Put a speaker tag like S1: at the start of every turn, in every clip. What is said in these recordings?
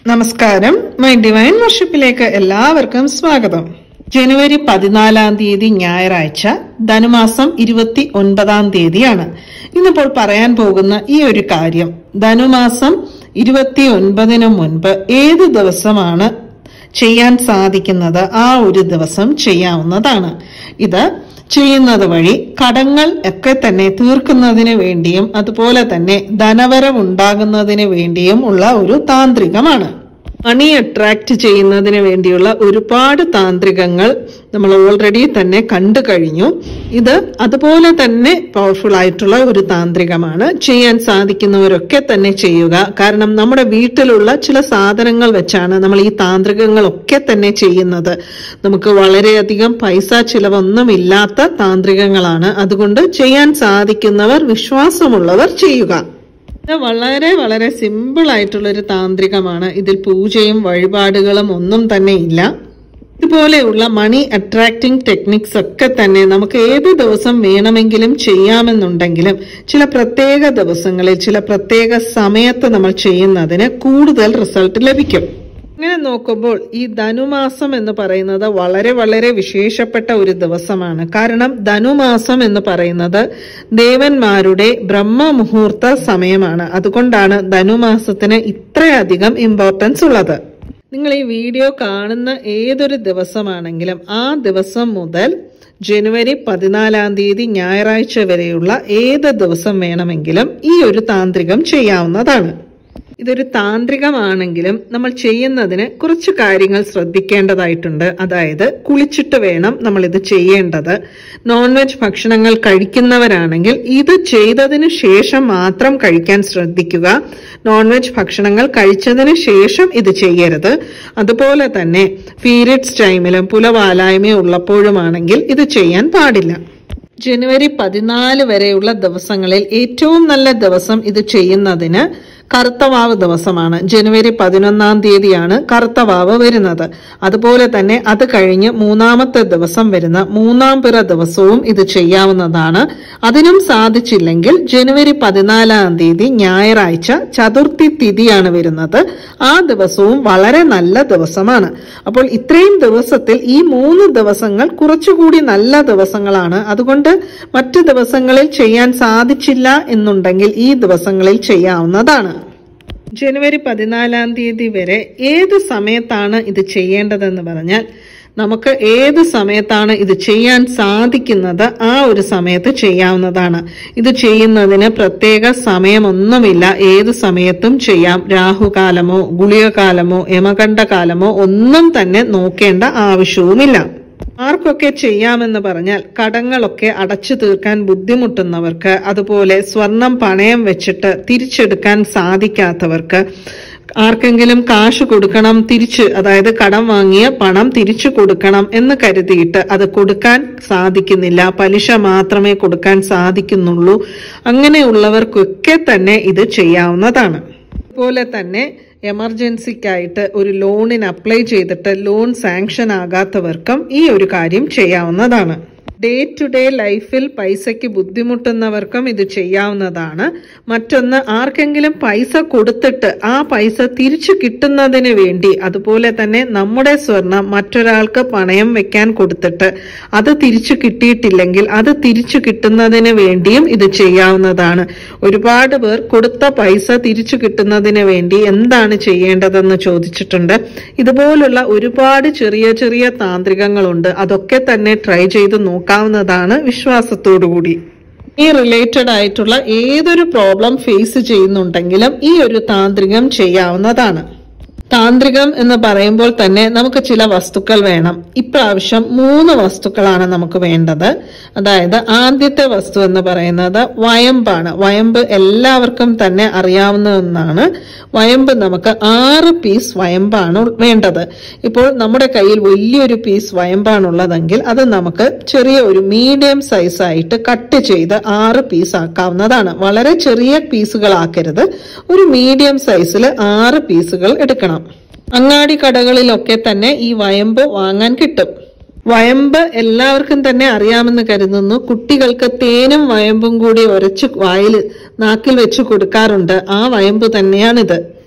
S1: നമസ്കാരം my divine വർഷിപ്പിലേക്ക് എല്ലാവർക്കും സ്വാഗതം ജനുവരി പതിനാലാം തീയതി ഞായറാഴ്ച ധനുമാസം ഇരുപത്തി ഒൻപതാം തീയതിയാണ് ഇന്നിപ്പോൾ പറയാൻ പോകുന്ന ഈ ഒരു കാര്യം ധനുമാസം ഇരുപത്തി ഒൻപതിന് മുൻപ് ഏത് ദിവസമാണ് ചെയ്യാൻ സാധിക്കുന്നത് ആ ഒരു ദിവസം ചെയ്യാവുന്നതാണ് ഇത് ചെയ്യുന്നത് വഴി കടങ്ങൾ ഒക്കെ തന്നെ തീർക്കുന്നതിന് വേണ്ടിയും അതുപോലെ തന്നെ ധനവരവുണ്ടാകുന്നതിന് വേണ്ടിയും ഉള്ള ഒരു താന്ത്രികമാണ് മണി അട്രാക്ട് ചെയ്യുന്നതിന് വേണ്ടിയുള്ള ഒരുപാട് താന്ത്രികങ്ങൾ നമ്മൾ ഓൾറെഡി തന്നെ കണ്ടു കഴിഞ്ഞു ഇത് അതുപോലെ തന്നെ പവർഫുൾ ആയിട്ടുള്ള ഒരു താന്ത്രികമാണ് ചെയ്യാൻ സാധിക്കുന്നവരൊക്കെ തന്നെ ചെയ്യുക കാരണം നമ്മുടെ വീട്ടിലുള്ള ചില സാധനങ്ങൾ വെച്ചാണ് നമ്മൾ ഈ താന്ത്രികങ്ങളൊക്കെ തന്നെ ചെയ്യുന്നത് നമുക്ക് വളരെയധികം പൈസ ചിലവൊന്നും ഇല്ലാത്ത താന്ത്രികങ്ങളാണ് അതുകൊണ്ട് ചെയ്യാൻ സാധിക്കുന്നവർ വിശ്വാസമുള്ളവർ ചെയ്യുക ഇത് വളരെ വളരെ സിമ്പിൾ ആയിട്ടുള്ള ഒരു താന്ത്രികമാണ് ഇതിൽ പൂജയും വഴിപാടുകളും ഒന്നും തന്നെ ഇല്ല ഇതുപോലെയുള്ള മണി അട്രാക്റ്റിംഗ് ടെക്നിക്സ് ഒക്കെ തന്നെ നമുക്ക് ഏത് ദിവസം വേണമെങ്കിലും ചെയ്യാമെന്നുണ്ടെങ്കിലും ചില പ്രത്യേക ദിവസങ്ങളിൽ ചില പ്രത്യേക സമയത്ത് നമ്മൾ ചെയ്യുന്നതിന് കൂടുതൽ റിസൾട്ട് ലഭിക്കും അങ്ങനെ നോക്കുമ്പോൾ ഈ ധനുമാസം എന്ന് പറയുന്നത് വളരെ വളരെ വിശേഷപ്പെട്ട ഒരു ദിവസമാണ് കാരണം ധനുമാസം എന്ന് പറയുന്നത് ദേവന്മാരുടെ ബ്രഹ്മമുഹൂർത്ത സമയമാണ് അതുകൊണ്ടാണ് ധനുമാസത്തിന് ഇത്രയധികം ഇമ്പോർട്ടൻസ് ഉള്ളത് നിങ്ങൾ ഈ വീഡിയോ കാണുന്ന ഏതൊരു ദിവസമാണെങ്കിലും ആ ദിവസം മുതൽ ജനുവരി പതിനാലാം തീയതി ഞായറാഴ്ച വരെയുള്ള ഏത് ദിവസം വേണമെങ്കിലും ഈ ഒരു താന്ത്രികം ചെയ്യാവുന്നതാണ് ഇതൊരു താന്ത്രികമാണെങ്കിലും നമ്മൾ ചെയ്യുന്നതിന് കുറച്ച് കാര്യങ്ങൾ ശ്രദ്ധിക്കേണ്ടതായിട്ടുണ്ട് അതായത് കുളിച്ചിട്ട് വേണം നമ്മൾ ഇത് ചെയ്യേണ്ടത് നോൺ വെജ് ഭക്ഷണങ്ങൾ കഴിക്കുന്നവരാണെങ്കിൽ ഇത് ചെയ്തതിന് ശേഷം മാത്രം കഴിക്കാൻ ശ്രദ്ധിക്കുക നോൺ വെജ് ഭക്ഷണങ്ങൾ കഴിച്ചതിന് ശേഷം ഇത് ചെയ്യരുത് അതുപോലെ തന്നെ പീരിയഡ്സ് ടൈമിലും പുലവാലായ്മ ഉള്ളപ്പോഴുമാണെങ്കിൽ ഇത് ചെയ്യാൻ പാടില്ല ജനുവരി പതിനാല് വരെയുള്ള ദിവസങ്ങളിൽ ഏറ്റവും നല്ല ദിവസം ഇത് ചെയ്യുന്നതിന് കറുത്തവാവ് ദിവസമാണ് ജനുവരി പതിനൊന്നാം തീയതിയാണ് കറുത്തവാവ് വരുന്നത് അതുപോലെ തന്നെ അത് കഴിഞ്ഞ് മൂന്നാമത്തെ ദിവസം വരുന്ന മൂന്നാം പിറ ദിവസവും ഇത് ചെയ്യാവുന്നതാണ് അതിനും സാധിച്ചില്ലെങ്കിൽ ജനുവരി പതിനാലാം തീയതി ഞായറാഴ്ച ചതുർത്ഥി തിഥിയാണ് വരുന്നത് ആ ദിവസവും വളരെ നല്ല ദിവസമാണ് അപ്പോൾ ഇത്രയും ദിവസത്തിൽ ഈ മൂന്ന് ദിവസങ്ങൾ കുറച്ചുകൂടി നല്ല ദിവസങ്ങളാണ് അതുകൊണ്ട് മറ്റു ദിവസങ്ങളിൽ ചെയ്യാൻ സാധിച്ചില്ല എന്നുണ്ടെങ്കിൽ ഈ ദിവസങ്ങളിൽ ചെയ്യാവുന്നതാണ് ജനുവരി പതിനാലാം തീയതി വരെ ഏത് സമയത്താണ് ഇത് ചെയ്യേണ്ടതെന്ന് പറഞ്ഞാൽ നമുക്ക് ഏത് സമയത്താണ് ഇത് ചെയ്യാൻ സാധിക്കുന്നത് ആ ഒരു സമയത്ത് ചെയ്യാവുന്നതാണ് ഇത് ചെയ്യുന്നതിന് പ്രത്യേക സമയമൊന്നുമില്ല ഏത് സമയത്തും ചെയ്യാം രാഹുകാലമോ ഗുളികകാലമോ യമകണ്ഠകാലമോ ഒന്നും തന്നെ നോക്കേണ്ട ആവശ്യവുമില്ല ആർക്കൊക്കെ ചെയ്യാമെന്ന് പറഞ്ഞാൽ കടങ്ങളൊക്കെ അടച്ചു തീർക്കാൻ ബുദ്ധിമുട്ടുന്നവർക്ക് അതുപോലെ സ്വർണം പണയം വെച്ചിട്ട് തിരിച്ചെടുക്കാൻ സാധിക്കാത്തവർക്ക് ആർക്കെങ്കിലും കാശ് കൊടുക്കണം തിരിച്ച് അതായത് കടം വാങ്ങിയ പണം തിരിച്ചു കൊടുക്കണം എന്ന് കരുതിയിട്ട് അത് കൊടുക്കാൻ സാധിക്കുന്നില്ല പലിശ മാത്രമേ കൊടുക്കാൻ സാധിക്കുന്നുള്ളൂ അങ്ങനെയുള്ളവർക്കൊക്കെ തന്നെ ഇത് ചെയ്യാവുന്നതാണ് അതുപോലെ തന്നെ എമർജൻസിക്കായിട്ട് ഒരു ലോണിന് അപ്ലൈ ചെയ്തിട്ട് ലോൺ സാങ്ഷൻ ആകാത്തവർക്കും ഈ ഒരു കാര്യം ചെയ്യാവുന്നതാണ് ഡേ ടു ഡേ ലൈഫിൽ പൈസയ്ക്ക് ബുദ്ധിമുട്ടുന്നവർക്കും ഇത് ചെയ്യാവുന്നതാണ് മറ്റൊന്ന് ആർക്കെങ്കിലും പൈസ കൊടുത്തിട്ട് ആ പൈസ തിരിച്ചു കിട്ടുന്നതിന് വേണ്ടി അതുപോലെ തന്നെ നമ്മുടെ സ്വർണം മറ്റൊരാൾക്ക് പണയം വെക്കാൻ കൊടുത്തിട്ട് അത് തിരിച്ചു കിട്ടിയിട്ടില്ലെങ്കിൽ അത് തിരിച്ചു കിട്ടുന്നതിന് വേണ്ടിയും ഇത് ചെയ്യാവുന്നതാണ് ഒരുപാട് പേർ കൊടുത്ത പൈസ തിരിച്ചു കിട്ടുന്നതിന് വേണ്ടി എന്താണ് ചെയ്യേണ്ടതെന്ന് ചോദിച്ചിട്ടുണ്ട് ഇതുപോലുള്ള ഒരുപാട് ചെറിയ ചെറിയ താന്ത്രികങ്ങളുണ്ട് അതൊക്കെ തന്നെ ട്രൈ ചെയ്ത് നോക്കാവുന്നതാണ് വിശ്വാസത്തോടുകൂടി ഈ റിലേറ്റഡ് ആയിട്ടുള്ള ഏതൊരു പ്രോബ്ലം ഫേസ് ചെയ്യുന്നുണ്ടെങ്കിലും ഈ ഒരു താന്ത്രികം ചെയ്യാവുന്നതാണ് താന്ത്രികം എന്ന് പറയുമ്പോൾ തന്നെ നമുക്ക് ചില വസ്തുക്കൾ വേണം ഇപ്രാവശ്യം മൂന്ന് വസ്തുക്കളാണ് നമുക്ക് വേണ്ടത് അതായത് ആദ്യത്തെ വസ്തു എന്ന് പറയുന്നത് വയമ്പാണ് വയമ്പ് എല്ലാവർക്കും തന്നെ അറിയാവുന്ന ഒന്നാണ് വയമ്പ് നമുക്ക് ആറ് പീസ് വയമ്പാണ് വേണ്ടത് ഇപ്പോൾ നമ്മുടെ കയ്യിൽ വലിയൊരു പീസ് വയമ്പാണുള്ളതെങ്കിൽ അത് നമുക്ക് ചെറിയ ഒരു മീഡിയം സൈസ് ആയിട്ട് കട്ട് ചെയ്ത് ആറ് പീസ് ആക്കാവുന്നതാണ് വളരെ ചെറിയ പീസുകളാക്കരുത് ഒരു മീഡിയം സൈസിൽ ആറ് പീസുകൾ എടുക്കണം അങ്ങാടി കടകളിലൊക്കെ തന്നെ ഈ വയമ്പ് വാങ്ങാൻ കിട്ടും വയമ്പ് എല്ലാവർക്കും തന്നെ അറിയാമെന്ന് കരുതുന്നു കുട്ടികൾക്ക് തേനും വയമ്പും കൂടി ഉരച്ച് വായിൽ നാക്കിൽ വെച്ച് കൊടുക്കാറുണ്ട് ആ വയമ്പ് തന്നെയാണിത്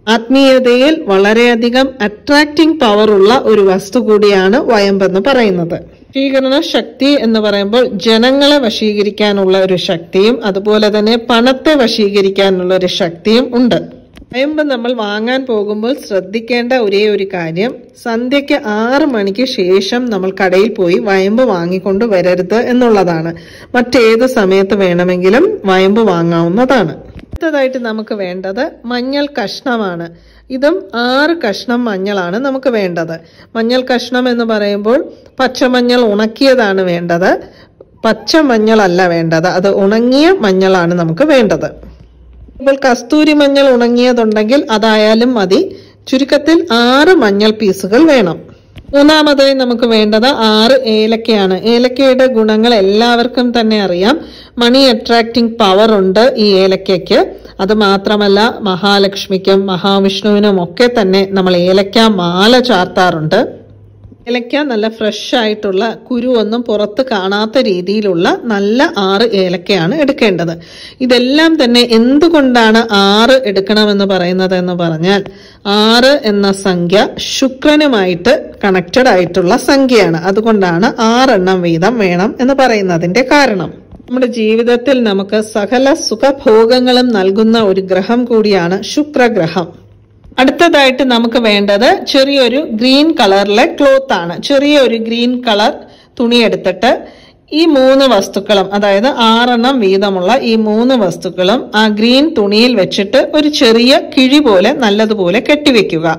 S1: ആത്മീയതയിൽ വളരെയധികം അട്രാക്റ്റിംഗ് പവർ ഉള്ള ഒരു വസ്തു കൂടിയാണ് വയമ്പെന്ന് പറയുന്നത് വശീകരണ ശക്തി എന്ന് പറയുമ്പോൾ ജനങ്ങളെ വശീകരിക്കാനുള്ള ഒരു ശക്തിയും അതുപോലെ തന്നെ പണത്തെ വശീകരിക്കാനുള്ള ഒരു ശക്തിയും ഉണ്ട് വയമ്പ് നമ്മൾ വാങ്ങാൻ പോകുമ്പോൾ ശ്രദ്ധിക്കേണ്ട ഒരേ ഒരു കാര്യം സന്ധ്യയ്ക്ക് ആറ് മണിക്ക് ശേഷം നമ്മൾ കടയിൽ പോയി വയമ്പ് വാങ്ങിക്കൊണ്ട് വരരുത് എന്നുള്ളതാണ് മറ്റേത് സമയത്ത് വേണമെങ്കിലും വയമ്പ് വാങ്ങാവുന്നതാണ് അടുത്തതായിട്ട് നമുക്ക് വേണ്ടത് മഞ്ഞൾ കഷ്ണമാണ് ഇതും ആറ് കഷ്ണം മഞ്ഞളാണ് നമുക്ക് വേണ്ടത് മഞ്ഞൾ കഷ്ണം എന്ന് പറയുമ്പോൾ പച്ചമഞ്ഞൾ ഉണക്കിയതാണ് വേണ്ടത് പച്ച മഞ്ഞളല്ല വേണ്ടത് അത് ഉണങ്ങിയ മഞ്ഞളാണ് നമുക്ക് വേണ്ടത് ഇപ്പോൾ കസ്തൂരി മഞ്ഞൾ ഉണങ്ങിയതുണ്ടെങ്കിൽ അതായാലും മതി ചുരുക്കത്തിൽ ആറ് മഞ്ഞൾ പീസുകൾ വേണം മൂന്നാമതായി നമുക്ക് വേണ്ടത് ആറ് ഏലക്കയാണ് ഏലക്കയുടെ ഗുണങ്ങൾ എല്ലാവർക്കും തന്നെ അറിയാം മണി അട്രാക്റ്റിംഗ് പവർ ഉണ്ട് ഈ ഏലക്കയ്ക്ക് അത് മാത്രമല്ല മഹാലക്ഷ്മിക്കും മഹാവിഷ്ണുവിനും ഒക്കെ തന്നെ നമ്മൾ ഏലക്ക മാല ചാർത്താറുണ്ട് ഏലക്ക നല്ല ഫ്രഷ് ആയിട്ടുള്ള കുരുവൊന്നും പുറത്ത് കാണാത്ത രീതിയിലുള്ള നല്ല ആറ് ഏലക്കയാണ് എടുക്കേണ്ടത് ഇതെല്ലാം തന്നെ എന്തുകൊണ്ടാണ് ആറ് എടുക്കണമെന്ന് പറയുന്നത് എന്ന് പറഞ്ഞാൽ ആറ് എന്ന സംഖ്യ ശുക്രനുമായിട്ട് കണക്റ്റഡ് ആയിട്ടുള്ള സംഖ്യയാണ് അതുകൊണ്ടാണ് ആറെണ്ണം വീതം വേണം എന്ന് പറയുന്നതിന്റെ കാരണം നമ്മുടെ ജീവിതത്തിൽ നമുക്ക് സകല സുഖഭോഗങ്ങളും നൽകുന്ന ഒരു ഗ്രഹം കൂടിയാണ് ശുക്രഗ്രഹം അടുത്തതായിട്ട് നമുക്ക് വേണ്ടത് ചെറിയൊരു ഗ്രീൻ കളറിലെ ക്ലോത്ത് ആണ് ചെറിയൊരു ഗ്രീൻ കളർ തുണി എടുത്തിട്ട് ഈ മൂന്ന് വസ്തുക്കളും അതായത് ആറെണ്ണം വീതമുള്ള ഈ മൂന്ന് വസ്തുക്കളും ആ ഗ്രീൻ തുണിയിൽ വെച്ചിട്ട് ഒരു ചെറിയ കിഴി പോലെ നല്ലതുപോലെ കെട്ടിവെക്കുക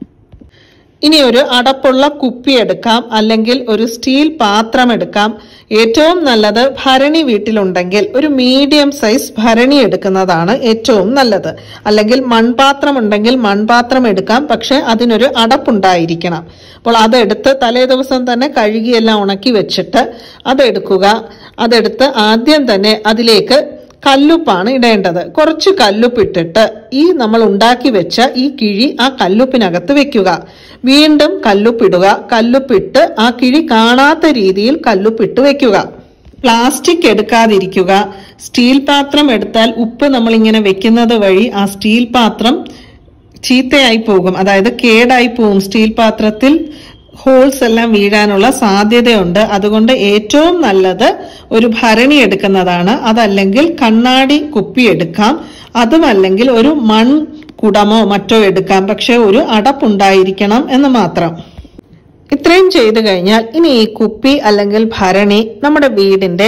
S1: ഇനി ഒരു അടപ്പുള്ള കുപ്പി എടുക്കാം അല്ലെങ്കിൽ ഒരു സ്റ്റീൽ പാത്രം എടുക്കാം ഏറ്റവും നല്ലത് ഭരണി വീട്ടിലുണ്ടെങ്കിൽ ഒരു മീഡിയം സൈസ് ഭരണി എടുക്കുന്നതാണ് ഏറ്റവും നല്ലത് അല്ലെങ്കിൽ മൺപാത്രം ഉണ്ടെങ്കിൽ മൺപാത്രം എടുക്കാം പക്ഷെ അതിനൊരു അടപ്പുണ്ടായിരിക്കണം അപ്പോൾ അതെടുത്ത് തലേ ദിവസം തന്നെ കഴുകിയെല്ലാം ഉണക്കി വെച്ചിട്ട് അതെടുക്കുക അതെടുത്ത് ആദ്യം തന്നെ അതിലേക്ക് കല്ലുപ്പാണ് ഇടേണ്ടത് കുറച്ച് കല്ലുപ്പിട്ടിട്ട് ഈ നമ്മൾ ഉണ്ടാക്കി വെച്ച ഈ കിഴി ആ കല്ലുപ്പിനകത്ത് വെക്കുക വീണ്ടും കല്ലുപ്പിടുക കല്ലുപ്പിട്ട് ആ കിഴി കാണാത്ത രീതിയിൽ കല്ലുപ്പിട്ട് വെക്കുക പ്ലാസ്റ്റിക് എടുക്കാതിരിക്കുക സ്റ്റീൽ പാത്രം എടുത്താൽ ഉപ്പ് നമ്മളിങ്ങനെ വെക്കുന്നത് വഴി ആ സ്റ്റീൽ പാത്രം ചീത്തയായി പോകും അതായത് കേടായി പോകും സ്റ്റീൽ പാത്രത്തിൽ ഹോൾസ് എല്ലാം വീഴാനുള്ള സാധ്യതയുണ്ട് അതുകൊണ്ട് ഏറ്റവും നല്ലത് ഒരു ഭരണി എടുക്കുന്നതാണ് അതല്ലെങ്കിൽ കണ്ണാടി കുപ്പി എടുക്കാം അതുമല്ലെങ്കിൽ ഒരു മൺ കുടമോ മറ്റോ എടുക്കാം പക്ഷെ ഒരു അടപ്പുണ്ടായിരിക്കണം എന്ന് മാത്രം ഇത്രയും ചെയ്തു കഴിഞ്ഞാൽ ഇനി ഈ കുപ്പി അല്ലെങ്കിൽ ഭരണി നമ്മുടെ വീടിന്റെ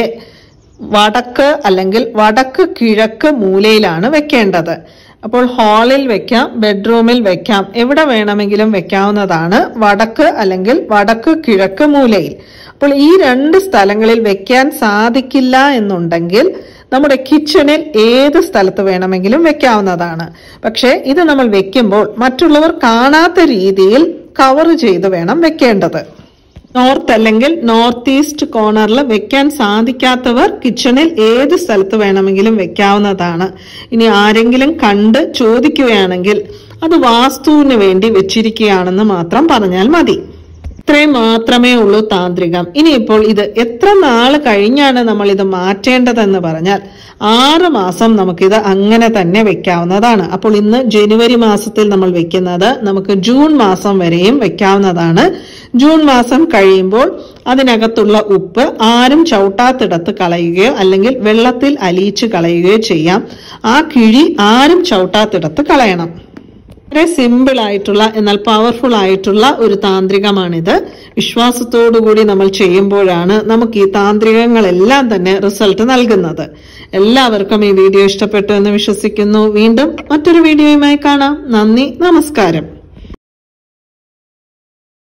S1: വടക്ക് അല്ലെങ്കിൽ വടക്ക് കിഴക്ക് മൂലയിലാണ് വെക്കേണ്ടത് അപ്പോൾ ഹാളിൽ വെക്കാം ബെഡ്റൂമിൽ വെക്കാം എവിടെ വേണമെങ്കിലും വെക്കാവുന്നതാണ് വടക്ക് അല്ലെങ്കിൽ വടക്ക് കിഴക്ക് മൂലയിൽ അപ്പോൾ ഈ രണ്ട് സ്ഥലങ്ങളിൽ വെക്കാൻ സാധിക്കില്ല എന്നുണ്ടെങ്കിൽ നമ്മുടെ കിച്ചണിൽ ഏത് സ്ഥലത്ത് വേണമെങ്കിലും വെക്കാവുന്നതാണ് പക്ഷേ ഇത് നമ്മൾ വെക്കുമ്പോൾ മറ്റുള്ളവർ കാണാത്ത രീതിയിൽ കവർ ചെയ്ത് വേണം വെക്കേണ്ടത് നോർത്ത് അല്ലെങ്കിൽ നോർത്ത് ഈസ്റ്റ് കോർണറിൽ വെക്കാൻ സാധിക്കാത്തവർ കിച്ചണിൽ ഏത് സ്ഥലത്ത് വേണമെങ്കിലും വെക്കാവുന്നതാണ് ഇനി ആരെങ്കിലും കണ്ട് ചോദിക്കുകയാണെങ്കിൽ അത് വാസ്തുവിന് വേണ്ടി വെച്ചിരിക്കുകയാണെന്ന് മാത്രം പറഞ്ഞാൽ മതി ഇത്രയും മാത്രമേ ഉള്ളൂ താന്ത്രികം ഇനിയിപ്പോൾ ഇത് എത്ര നാള് കഴിഞ്ഞാണ് നമ്മൾ ഇത് മാറ്റേണ്ടതെന്ന് പറഞ്ഞാൽ ആറ് മാസം നമുക്കിത് അങ്ങനെ തന്നെ വെക്കാവുന്നതാണ് അപ്പോൾ ഇന്ന് ജനുവരി മാസത്തിൽ നമ്മൾ വെക്കുന്നത് നമുക്ക് ജൂൺ മാസം വരെയും വെക്കാവുന്നതാണ് ജൂൺ മാസം കഴിയുമ്പോൾ അതിനകത്തുള്ള ഉപ്പ് ആരും ചവിട്ടാത്തിടത്ത് കളയുകയോ അല്ലെങ്കിൽ വെള്ളത്തിൽ അലിയിച്ച് കളയുകയോ ചെയ്യാം ആ കിഴി ആരും ചവിട്ടാത്തിടത്ത് കളയണം വളരെ സിമ്പിൾ ആയിട്ടുള്ള എന്നാൽ പവർഫുൾ ആയിട്ടുള്ള ഒരു താന്ത്രികമാണിത് വിശ്വാസത്തോടുകൂടി നമ്മൾ ചെയ്യുമ്പോഴാണ് നമുക്ക് ഈ താന്ത്രികങ്ങളെല്ലാം തന്നെ റിസൾട്ട് നൽകുന്നത് എല്ലാവർക്കും ഈ വീഡിയോ ഇഷ്ടപ്പെട്ടു എന്ന് വിശ്വസിക്കുന്നു വീണ്ടും മറ്റൊരു വീഡിയോയുമായി കാണാം നന്ദി നമസ്കാരം